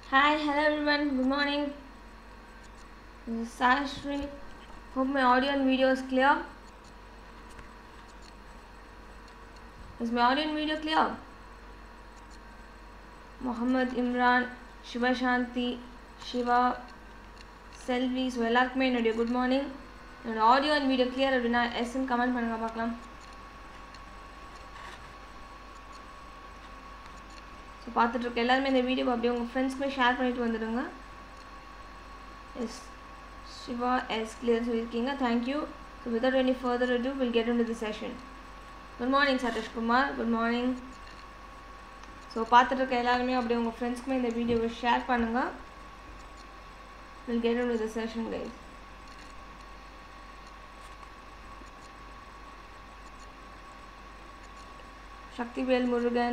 Hi, hello everyone. Good morning. This is Sashri. Hope my audio and video is clear. Is my audio and video clear? Muhammad Imran, Shiva Shanti, Shiva Selvi so எல்லாருக்குமே என்னுடைய good morning என்னோட audio and video clear அப்படின்னா எஸ்ன்னு comment பண்ணுங்க பார்க்கலாம் so பார்த்துட்டு இருக்க எல்லாருமே இந்த வீடியோ அப்படியே உங்கள் ஃப்ரெண்ட்ஸ்க்குமே ஷேர் பண்ணிட்டு வந்துடுங்க எஸ் சிவா எஸ் கிளியர் சொல்லியிருக்கீங்க thank you so without any further do will get into the session good morning Sathishkumar good morning so பார்த்துட்டு இருக்க எல்லாருமே அப்படியே உங்கள் ஃப்ரெண்ட்ஸ்க்குமே இந்த வீடியோவை ஷேர் பண்ணுங்கள் will get into the session guys Sakthivel Murugan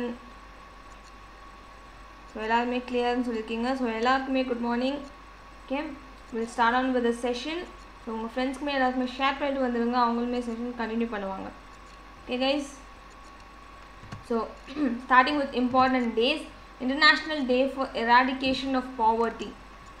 so எல்லாருமே கிளியர்னு சொல்லியிருக்கீங்க ஸோ எல்லாருக்குமே good morning okay will start on with session so உங்கள் ஃப்ரெண்ட்ஸ்க்குமே எல்லாருக்குமே ஷேர் பண்ணிட்டு வந்துடுங்க அவங்களுமே செஷன் கண்டினியூ பண்ணுவாங்க okay guys so starting with important days international day for eradication of poverty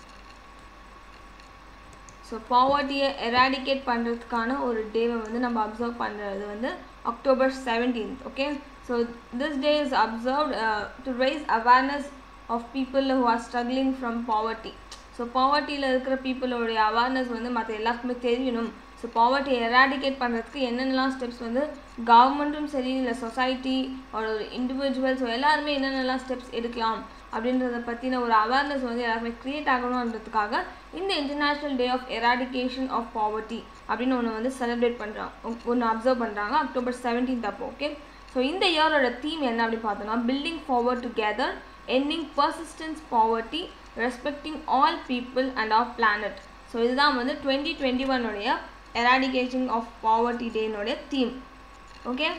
so பாவர்ட்டியை எராடிகேட் பண்ணுறதுக்கான ஒரு டேவை வந்து நம்ம அப்சர்வ் பண்ணுறது வந்து October seventeenth okay so this day is observed to raise awareness of people who are struggling from poverty so பாவர்ட்டியில் இருக்கிற பீப்புளோடைய அவேர்னஸ் வந்து மற்ற எல்லாருக்குமே தெரியணும் ஸோ பாவர்ட்டி எராடிகேட் பண்ணுறதுக்கு என்னென்னலாம் ஸ்டெப்ஸ் வந்து கவர்மெண்ட்டும் சரி இல்லை சொசைட்டி ஒரு இண்டிவிஜுவல் ஸோ எல்லாருமே என்னென்னலாம் ஸ்டெப்ஸ் எடுக்கலாம் அப்படின்றத பற்றின ஒரு அவேர்னஸ் வந்து எல்லாருமே க்ரியேட் ஆகணுன்றதுக்காக இந்த international day of eradication of poverty அப்படின்னு ஒன்று வந்து செலிப்ரேட் பண்ணுறாங்க ஒன்று அப்சர்வ் பண்ணுறாங்க அக்டோபர் செவன்டீன்த் அப்போ ஓகே ஸோ இந்த இயரோட தீம் என்ன அப்படி பார்த்தோம்னா building forward together ending persistence poverty respecting all people and of planet so இதுதான் வந்து டுவெண்ட்டி டுவெண்ட்டி ஒனுடைய எராடிகேஷன் ஆஃப் பாவர்ட்டி டேனுடைய தீம் ஓகே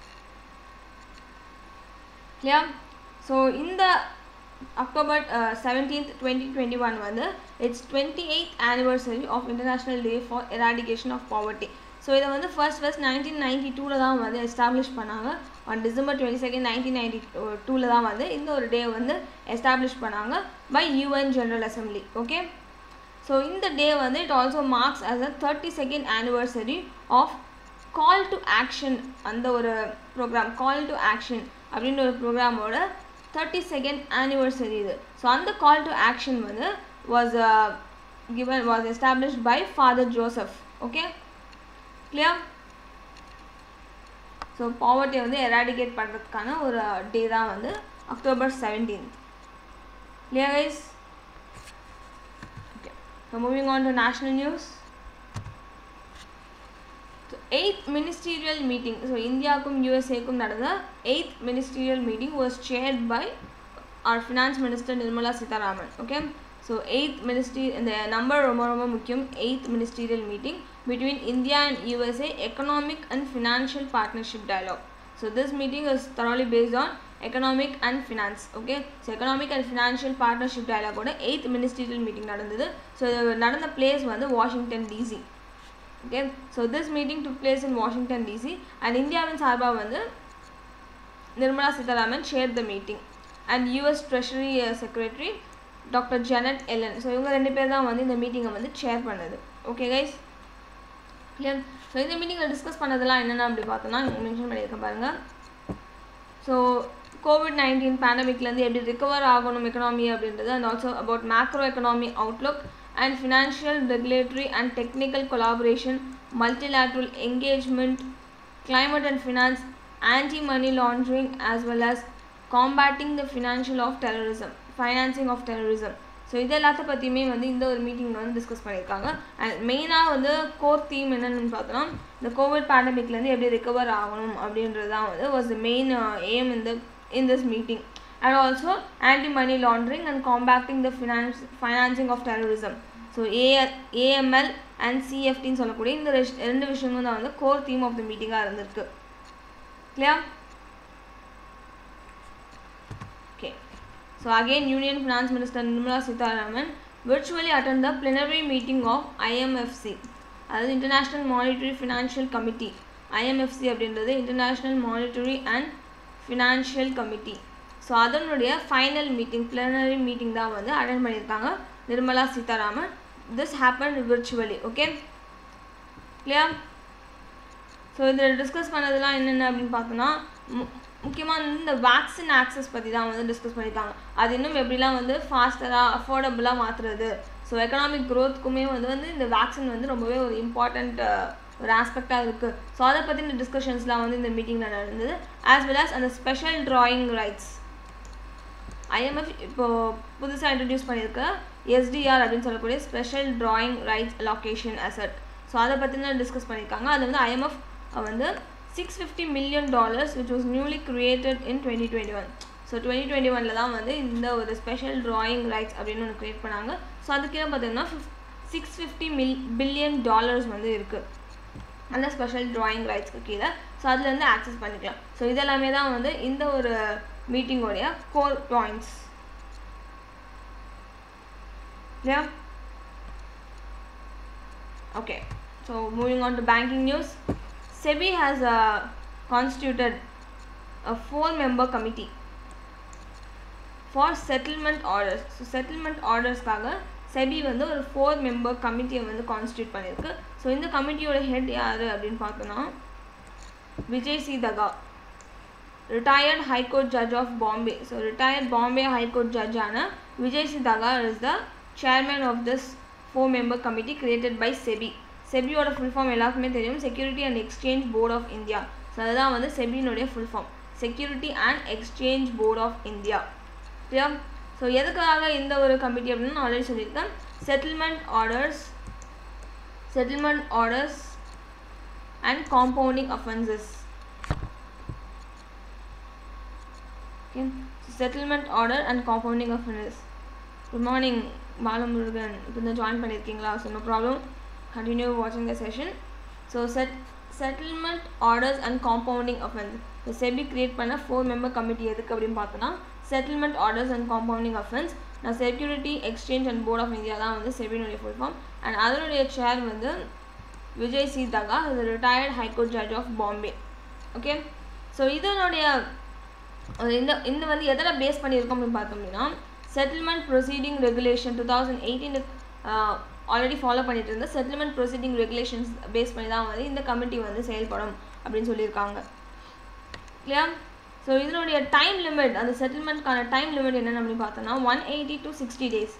இல்லையா ஸோ இந்த October seventeenth twenty twenty one வந்து it's twenty eighth anniversary of international day for eradication of poverty so இதை வந்து first first nineteen ninety டூவில் தான் வந்து எஸ்டாப்ளிஷ் பண்ணாங்க on December twenty second nineteen ninety டூவில் தான் வந்து இந்த ஒரு டே வந்து எஸ்டாப்ளிஷ் பண்ணாங்க by UN general assembly okay so இந்த டே வந்து it also marks as a thirty second anniversary of call to action அந்த ஒரு ப்ரோக்ராம் கால் டு ஆக்ஷன் அப்படின்ற ஒரு ப்ரோக்ராமோட தேர்ட்டி செகண்ட் ஆனிவர்சரி இது ஸோ அந்த கால் டு ஆக்ஷன் வந்து was given was established by father Joseph okay clear so பாவர்ட்டியை வந்து eradicate பண்ணுறதுக்கான ஒரு டே தான் வந்து October seventeenth clear guys okay so moving on to national news so eighth ministerial meeting so இந்தியாவுக்கும் யூஎஸ்ஏக்கும் நடந்த eighth ministerial meeting was chaired by our finance minister Nirmala Sitharaman okay so eighth ministry இந்த number ரொம்ப ரொம்ப முக்கியம் eighth ministerial meeting between India and USA economic and financial partnership dialogue so this meeting is thoroughly based on economic and finance okay so economic and financial partnership டயலாகோட eighth ministerial meeting நடந்தது so நடந்த place வந்து Washington DC okay so this meeting took place in Washington DC and இந்தியாவின் சார்பாக வந்து Nirmala Sitharaman share the meeting and US treasury secretary doctor Janet Yellen so இவங்க ரெண்டு பேர் தான் வந்து இந்த மீட்டிங்கை வந்து ஷேர் பண்ணது ஓகே கைஸ் கிளியர் ஸோ இந்த மீட்டிங்கில் டிஸ்கஸ் பண்ணதெல்லாம் என்னென்ன அப்படி பார்த்தோன்னா மென்ஷன் பண்ணியிருக்கேன் பாருங்கள் ஸோ கோவிட் நைன்டீன் பேண்டமிக்லேருந்து எப்படி ரிகவர் ஆகணும் எக்கனாமி அப்படின்றது and also about macro economy outlook and financial regulatory and technical collaboration multilateral engagement climate and finance anti money laundering as well as combating the financial of terrorism financing of terrorism so இது எல்லாத்த பற்றியுமே வந்து இந்த ஒரு மீட்டிங்கில் வந்து discuss பண்ணியிருக்காங்க and மெயினாக வந்து கோர் தீம் என்னென்னு பார்த்தோன்னா இந்த கோவிட் பேண்டமிக்லேருந்து எப்படி ரிகவர் ஆகணும் அப்படின்றது தான் வந்து வாஸ் த மெயின் எய்ம் இந்த in this meeting and also anti money laundering and combating the finance financing of terrorism so A AML and சிஎஃப்டின்னு சொல்லக்கூடிய இந்த ரெண்டு விஷயங்களும் தான் வந்து கோர் தீம் ஆஃப் த மீட்டிங்காக இருந்திருக்கு clear okay so again union finance minister Nirmala Sitharaman virtually attend the plenary meeting of IMFC அதாவது international monetary financial committee IMFC அப்படின்றது international monetary and financial committee so so அதனுடைய ஃபைனல் மீட்டிங் plenary மீட்டிங் தான் வந்து attend பண்ணியிருக்காங்க Nirmala Sitharaman this happen virtually okay clear so இதில் discuss பண்ணதெல்லாம் என்னென்ன அப்படின்னு பார்த்தோன்னா முக்கியமாக வந்து இந்த வேக்சின் ஆக்சஸ் பற்றி தான் வந்து டிஸ்கஸ் பண்ணியிருக்காங்க அது இன்னும் எப்படிலாம் வந்து ஃபாஸ்டராக அஃபோர்டபுளாக மாற்றுறது ஸோ எக்கனாமிக் க்ரோத்துக்குமே வந்து வந்து இந்த வேக்சின் வந்து ரொம்பவே ஒரு இம்பார்ட்டண்ட் ஒரு ஆஸ்பெக்டாக இருக்குது ஸோ அதை பற்றின டிஸ்கஷன்ஸ்லாம் வந்து இந்த மீட்டிங்கில் நடந்தது ஆஸ் வெல் as அந்த ஸ்பெஷல் drawing ரைட்ஸ் ஐஎம்எஃப் இப்போது புதுசாக இன்ட்ரடியூஸ் பண்ணியிருக்க எஸ்டிஆர் அப்படின்னு சொல்லக்கூடிய special drawing rights allocation asset so அதை பற்றின டிஸ்கஸ் பண்ணியிருக்காங்க அது வந்து ஐஎம்எஃப் வந்து six fifty million dollars which was newly created in twenty twenty one so twenty twenty ஒனில் தான் வந்து இந்த ஒரு ஸ்பெஷல் drawing ரைட்ஸ் அப்படின்னு ஒன்று க்ரியேட் பண்ணாங்க ஸோ அதுக்கே பார்த்தீங்கன்னா ஃபிஃப் சிக்ஸ் ஃபிஃப்டி மில் பில்லியன் டாலர்ஸ் வந்து இருக்குது அந்த ஸ்பெஷல் drawing ரைட்ஸ்க்கு கீழே ஸோ அதுலேருந்து ஆக்சஸ் பண்ணிக்கலாம் ஸோ இதெல்லாமே தான் வந்து இந்த ஒரு மீட்டிங்கோடைய கோர் பாயிண்ட்ஸ் இல்லையா okay so moving on to banking news sebi has uh, constituted a four member committee for settlement orders so settlement ordersக்காக செபி வந்து ஒரு ஃபோர் மெம்பர் கமிட்டியை வந்து கான்ஸ்டியூட் பண்ணியிருக்கு ஸோ இந்த கமிட்டியோட ஹெட் யார் அப்படின்னு பார்த்தோன்னா Vijay C Daga retired high court judge of Bombay so retired Bombay high court ஜட்ஜான Vijay C Daga is the chairman of this four member committee created by SEBI செபியோட ஃபுல் ஃபார்ம் எல்லாருக்குமே தெரியும் security and exchange board of India so அதுதான் வந்து செபியினுடைய full form security and exchange board of India சரியா so எதுக்காக இந்த ஒரு கமிட்டி அப்படின்னு நான் ஆல்ரெடி சொல்லியிருக்கேன் settlement orders settlement orders and compounding offences okay settlement order and compounding offences good morning Balamurugan இப்போ தான் ஜாயின் பண்ணியிருக்கீங்களா ஸோ நோ ப்ராப்ளம் கண்டினியூ வாட்சிங் the session so set settlement orders and compounding offence so SEBI create பண்ண four member committee எதுக்கு அப்படின்னு பார்த்தோன்னா settlement orders and compounding offence நான் security exchange and board of India தான் வந்து செபினுடைய ஃபுல் ஃபார்ம் அண்ட் அதனுடைய சேர் வந்து Vijay C Daga is retired high court judge of Bombay okay so இதனுடைய இந்த இந்த வந்து எதில் பேஸ் பண்ணியிருக்கோம் அப்படின்னு பார்த்தோம் அப்படின்னா settlement proceeding regulation two thousand eighteen already follow பண்ணிட்டு இருந்த செட்டில்மெண்ட் ப்ரொசீடிங் ரெகுலேஷன்ஸ் பேஸ் பண்ணி தான் வந்து இந்த கமிட்டி வந்து செயல்படும் அப்படின்னு சொல்லியிருக்காங்க இல்லையா ஸோ இதனுடைய டைம் லிமிட் அந்த செட்டில்மெண்ட்கான டைம் லிமிட் என்னென்னு அப்படின்னு பார்த்தோன்னா one eighty to sixty days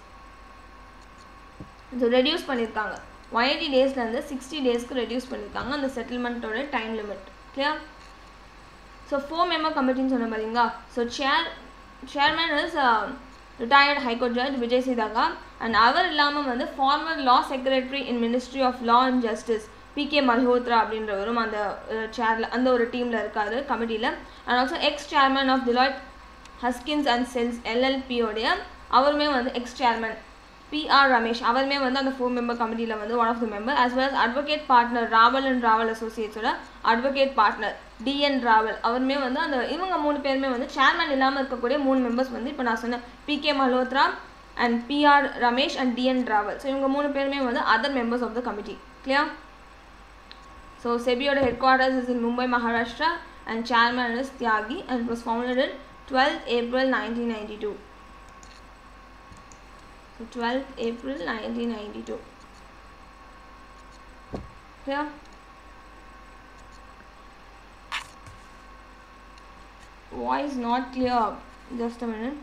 so reduce பண்ணியிருக்காங்க ஒன் எயிட்டி டேஸ்லேருந்து சிக்ஸ்டி டேஸ்க்கு ரெடியூஸ் பண்ணியிருக்காங்க அந்த செட்டில்மெண்ட்டோட time limit clear so four member கமிட்டின்னு சொன்ன பார்த்தீங்களா so chair chairman is retired high court judge Vijay Daga and அவர் இல்லாமல் வந்து former law secretary in ministry of law and justice B K Malhotra அப்படின்றவரும் அந்த சேரில் அந்த ஒரு டீமில் இருக்காரு கமிட்டியில் and also ex chairman of Deloitte ஹஸ்கின்ஸ் and Sells எல்எல்பியோடைய அவருமே வந்து எக்ஸ் சேர்மன் பிஆர் ரமேஷ் அவருமே வந்து அந்த ஃபோர் மெம்பர் கமிட்டியில் வந்து one of the member as well as advocate partner Rawal and Rawal அசோசியேட்ஸோட அட்வொகேட் பார்ட்னர் டிஎன் ராவல் அவருமே வந்து அந்த இவங்க மூணு பேருமே வந்து சேர்மன் இல்லாமல் இருக்கக்கூடிய மூணு மெம்பர்ஸ் வந்து இப்போ நான் சொன்னேன் B K Malhotra and B R Ramesh and D N Rawal so இவங்க மூணு பேருமே வந்து other members of the committee clear so செபியோட headquarters is in Mumbai Maharashtra and chairman is Tyagi and it was founded in twelfth April nineteen ninety two So 12th April 1992. Clear? Voice not clear. Just a minute.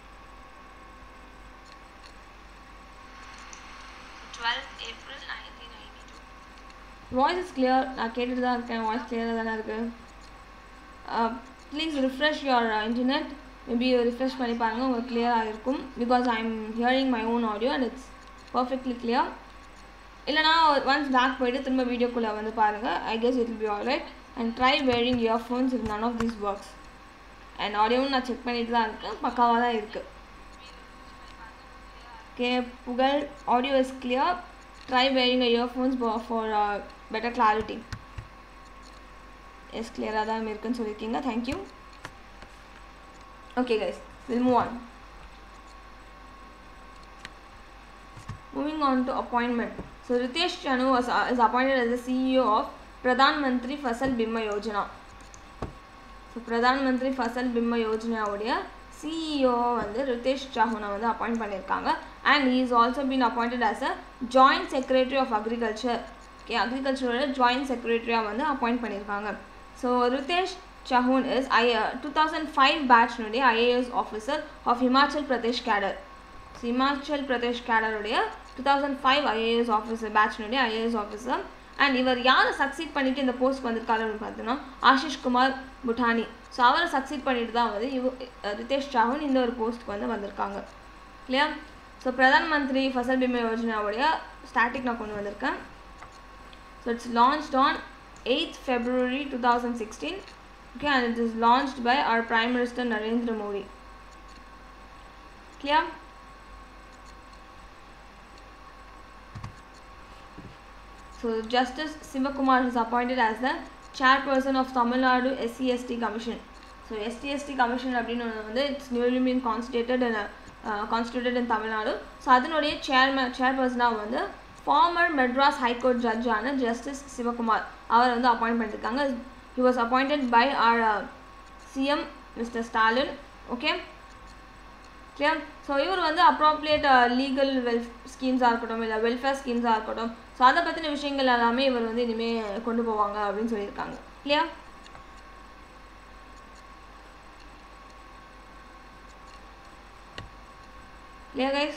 12th April 1992. Voice is clear. நான் கேட்டுட்டு தான் இருக்கேன் voice கிளியராக தானே இருக்கு please refresh your internet maybe refresh பண்ணி பாருங்கள் உங்களுக்கு கிளியராக இருக்கும் because I am hearing my own audio and it's perfectly clear இல்லைனா ஒன்ஸ் பேக் போயிட்டு திரும்ப வீடியோக்குள்ளே வந்து பாருங்கள் I guess it will be all right and try wearing earphones is none of these works and ஆடியோவும் நான் செக் பண்ணிட்டு தான் இருக்கேன் பக்காவாக தான் இருக்குது okay Pugazh audio is clear try wearing earphones for better clarity yes கிளியராக தான் இருக்குன்னு சொல்லியிருக்கீங்க thank you Okay, guys, we'll move on. Moving on to appointment. So, Ritesh Chanu was, uh, is appointed as the CEO of Pradhan Mantri Fasal Bima Yojana. So Pradhan Mantri Fasal பிம்ம யோஜனாவுடைய CEO வந்து ரிதேஷ் சாஹுனை வந்து appoint பண்ணியிருக்காங்க and he is also been appointed as a joint secretary of agriculture okay அக்ரிகல்ச்சரோட joint செக்ரட்டரியாக வந்து appoint பண்ணியிருக்காங்க so Ritesh Chauhan is a two thousand five பேட்ச்னுடைய IAS officer of Himachal Pradesh cadre so Himachal Pradesh கேடருடைய two thousand five IAS officer பேட்ச்னுடைய IAS officer and இவர் யாரை succeed பண்ணிட்டு இந்த போஸ்ட் வந்திருக்காரு அப்படின்னு பார்த்தோன்னா ஆஷிஷ் குமார் புட்டானி ஸோ அவரை சக்சீட் பண்ணிட்டு தான் வந்து இவ ரிதேஷ் சாஹூன் இந்த ஒரு போஸ்ட்டுக்கு வந்து வந்திருக்காங்க இல்லையா ஸோ பிரதான் மந்திரி ஃபசல் பீமா யோஜனாவுடைய ஸ்டாட்டிக் நான் கொண்டு வந்திருக்கேன் so it's launched on eighth February two thousand sixteen okay and it is launched by our prime minister narendra modi clear so justice sivakumar is appointed as the chairperson of tamil nadu scst commission so stst commission அப்படின்னு ஒன்று வந்து it's newly mean constituted in constituted in Tamil Nadu so அதனுடைய chairman சேர்பர்சனாக வந்து former Madras high court ஜட்ஜான justice Sivakumar அவர் வந்து appoint பண்ணியிருக்காங்க he was appointed by our uh, CM Mr. Stalin okay clear so இவர் வந்து அப்ராப்ரியேட் லீகல் வெல் ஸ்கீம்ஸாக இருக்கட்டும் இல்லை வெல்ஃபேர் ஸ்கீம்ஸாக இருக்கட்டும் ஸோ அதை பற்றின விஷயங்கள் எல்லாமே இவர் வந்து இனிமேல் கொண்டு போவாங்க அப்படின்னு சொல்லியிருக்காங்க இல்லையா இல்லையா கைஸ்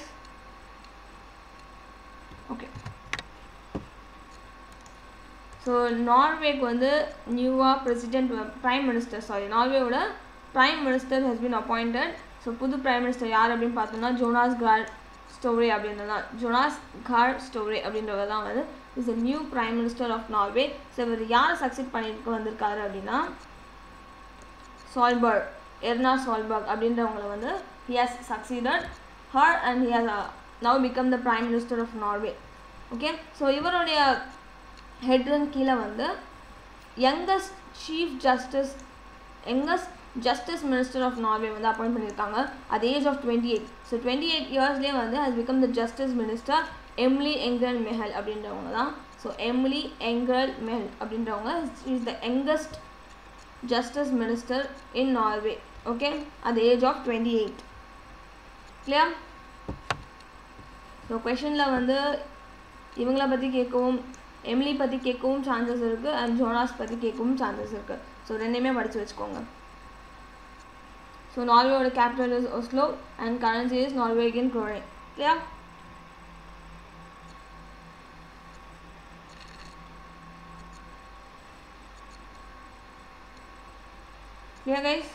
ஓகே ஸோ நார்வேக்கு வந்து நியூவாக பிரசிடென்ட் ப்ரைம் மினிஸ்டர் சாரி நார்வேவோட prime minister has been appointed so புது ப்ரைம் மினிஸ்டர் யார் அப்படின்னு பார்த்தோம்னா ஜோனாஸ் கார் ஸ்டோரே அப்படின்றதான் ஜோனாஸ் கார் ஸ்டோரே அப்படின்றவர் தான் வந்து is a new prime minister of Norway so இவர் யார் சக்சீட் பண்ணிட்டு வந்திருக்காரு அப்படின்னா சால்பர்க் எர்னா சால்பர்க் அப்படின்றவங்களை வந்து he has succeeded her and he has uh, now become the prime minister of norway okay so இவருடைய ஹெட்ரன் கீழே வந்து youngest chief justice youngest justice minister of Norway வந்து அப்பாயிண்ட் பண்ணியிருக்காங்க at age of twenty eight so twenty eight இயர்ஸ்லேயே வந்து has become the justice minister Emilie Enger Mehl அப்படின்றவங்க தான் ஸோ எம்லி எங்கல் மெஹல் அப்படின்றவங்க is the youngest justice minister in Norway okay at age of twenty eight clear so கொஷனில் வந்து இவங்கள பற்றி கேட்கவும் எம்லி பற்றி கேட்கவும் சான்சஸ் இருக்குது அண்ட் ஜோனாஸ் பற்றி கேட்கவும் சான்சஸ் இருக்குது ஸோ ரெண்டையுமே படித்து வச்சுக்கோங்க ஸோ நார்வேயோட capital is Oslo and currency is Norwegian krone clear clear guys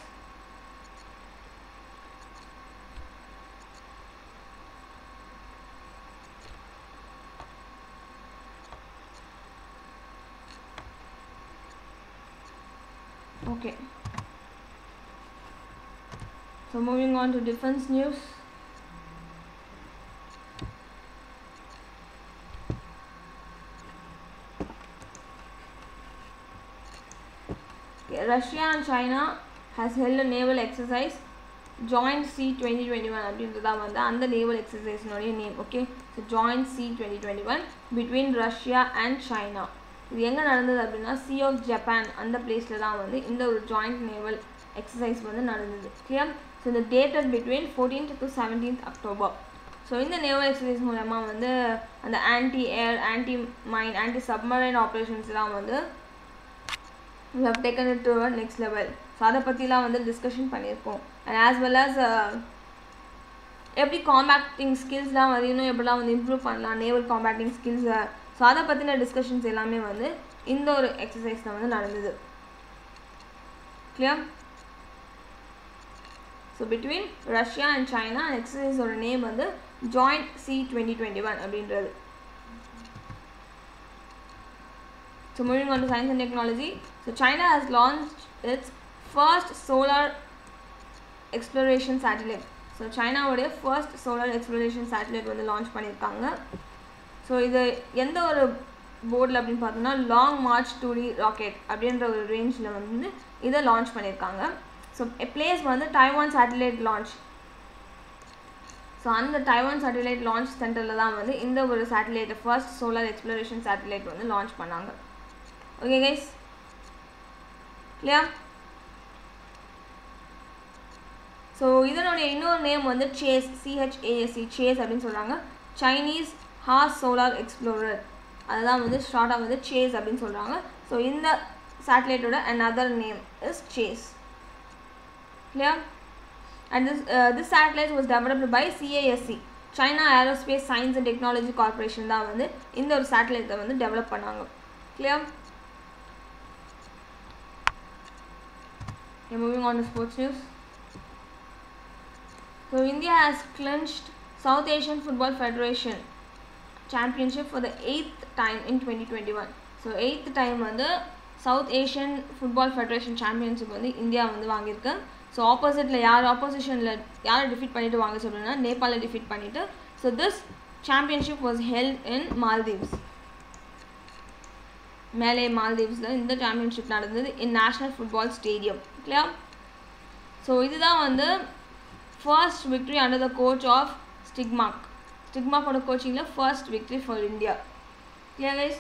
okay so moving on to defense news okay, Russia and China has held a naval exercise joint C 2021 அப்படின்றது தான் வந்து அந்த naval எக்ஸசைஸ்னுடைய name okay so joint sea twenty twenty one between Russia and China இது எங்கே நடந்தது அப்படின்னா C of Japan அந்த பிளேஸில் தான் வந்து இந்த ஒரு ஜாயிண்ட் நேவல் எக்ஸசைஸ் வந்து நடந்தது கிளியர் ஸோ இந்த dated between fourteenth to seventeenth October so இந்த நேவல் எக்ஸசைஸ் மூலமாக வந்து அந்த anti air anti mine anti submarine ஆப்ரேஷன்ஸ்லாம் வந்து we have taken it to a next level so அதை பற்றிலாம் வந்து டிஸ்கஷன் பண்ணியிருக்கோம் அண்ட் ஆஸ் வெல் ஆஸ் எப்படி காம்பேக்டிங் ஸ்கில்ஸ்லாம் வந்து இன்னும் எப்படிலாம் வந்து இம்ப்ரூவ் பண்ணலாம் நேவல் காம்பேக்டிங் ஸ்கில்ஸை ஸோ அதை பற்றின டிஸ்கஷன்ஸ் எல்லாமே வந்து இந்த ஒரு எக்ஸசைஸில் வந்து நடந்தது clear so between Russia and China எக்ஸசைஸோட நேம் வந்து joint sea twenty twenty one அப்படின்றது So moving on to science and technology. So China has launched its first solar exploration satellite. So சைனாவுடைய ஃபர்ஸ்ட் சோலார் எக்ஸ்ப்ளோரேஷன் சேட்டலைட் வந்து launch பண்ணியிருக்காங்க ஸோ இது எந்த ஒரு போர்டில் அப்படின்னு பார்த்தோம்னா லாங் மார்ச் டூடி ராக்கெட் அப்படின்ற ஒரு ரேஞ்சில் வந்து இதை லான்ச் பண்ணியிருக்காங்க ஸோ பிளேஸ் வந்து டைவான் சேட்டலைட் லான்ச் ஸோ அந்த டைவான் சேட்டலைட் லான்ச் சென்டரில் தான் வந்து இந்த ஒரு சேட்டலைட்டை ஃபர்ஸ்ட் சோலார் எக்ஸ்ப்ளோரேஷன் சேட்டலைட் வந்து லான்ச் பண்ணாங்க ஓகே கைஸ் clear ஸோ இதனுடைய இன்னொரு நேம் வந்து சேஸ் சிஹெச்ஏஎஸ்சி சேஸ் அப்படின்னு சொல்கிறாங்க சைனீஸ் ஹார்ஸ் சோலார் எக்ஸ்ப்ளோரர் அதுதான் வந்து ஷார்ட்டாக வந்து சேஸ் அப்படின்னு சொல்கிறாங்க ஸோ இந்த சேட்டலைட்டோட another name is CHASE clear and this uh, this satellite was developed by CASC China Aerospace Science and Technology Corporation தான் வந்து இந்த ஒரு சேட்டலைட்டை வந்து டெவலப் பண்ணாங்க clear okay, moving on to sports news so India has clinched South Asian Football Federation championship for the eighth time in 2021 so eighth time வந்து South Asian football federation championship வந்து India வந்து வாங்கியிருக்கு so ஆப்போசிட்டில் யார் ஆப்போசிஷனில் யாரை defeat பண்ணிட்டு வாங்க அப்படின்னா நேபாளை டிஃபீட் பண்ணிட்டு so this championship was held in Maldives மேலே மால்தீவ்ஸில் இந்த சாம்பியன்ஷிப் நடந்தது இன் நேஷ்னல் ஃபுட்பால் ஸ்டேடியம் இல்லையா ஸோ இதுதான் வந்து first victory under the coach of Stimac ஸ்டிக்மாக்கோட கோச்சிங்கில் first victory for India clear guys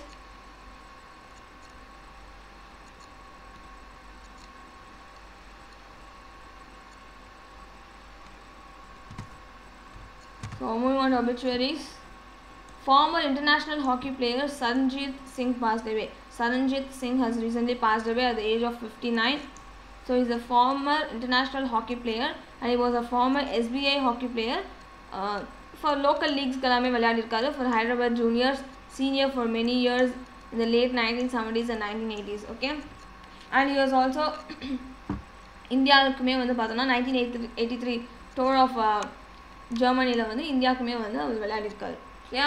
So moving on to obituaries. Former international hockey player Saranjit Singh passed away. Saranjit Singh has recently passed away at the age of 59. So he's a former international hockey player and he was a former SBI hockey player. Uh, for local leagues எல்லாமே விளையாடிருக்காரு for Hyderabad juniors, senior for many years in the late 1970s and 1980s. Okay, and he was also இந்தியாவுக்குமே வந்து பார்த்தோம்னா nineteen eighty eighty three tour of ஜெர்மனியில் வந்து இந்தியாவுக்குமே வந்து அவர் விளையாடிருக்காரு சரியா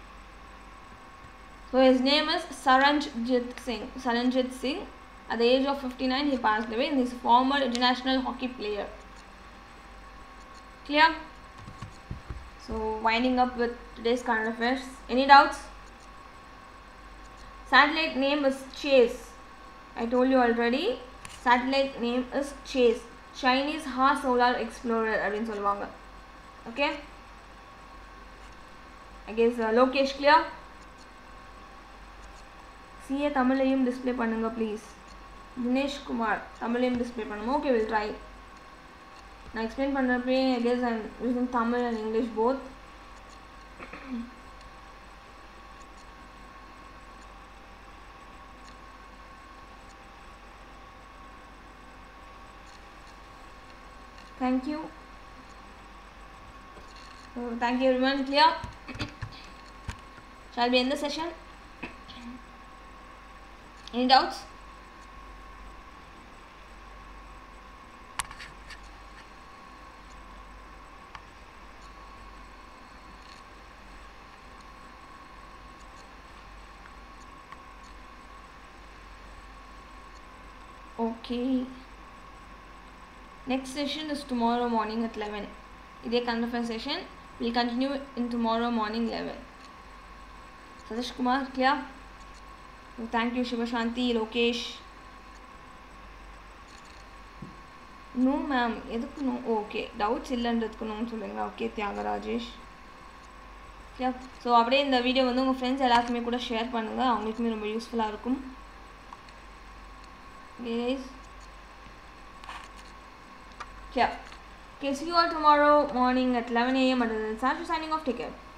so his name is Charanjit Singh Charanjit Singh at the age of 59 he passed away and he's a former international hockey player clear so winding up with today's current affairs any doubts satellite name is chase i told you already satellite name is chase chinese ha solar explorer அப்படின்னு சொல்லுவாங்க okay i guess uh, lokesh clear CA தமிழையும் display பண்ணுங்க please Dinesh Kumar தமிழையும் display பண்ணுங்க okay will try நான் explain பண்ணுறப்பே I guess I'm using Tamil and English both Thank you. So, thank you everyone. Clear? Shall we end the session? Any doubts? Okay. Next session is tomorrow morning at 11. இதே கண்டஃபர் session will continue in tomorrow morning eleven Sathishkumar clear thank you Sivasanthi Lokesh no ma'am எதுக்கு no okay doubts இல்லைன்றதுக்கு நோன்னு சொல்லுங்களா okay தியாகராஜேஷ் கிளியா so அப்படியே இந்த video வந்து உங்கள் ஃப்ரெண்ட்ஸ் எல்லாருக்குமே கூட ஷேர் பண்ணுங்கள் அவங்களுக்குமே ரொம்ப யூஸ்ஃபுல்லாக இருக்கும் guys yeah okay see you all tomorrow morning at 11 a.m. until then Sasha signing off take care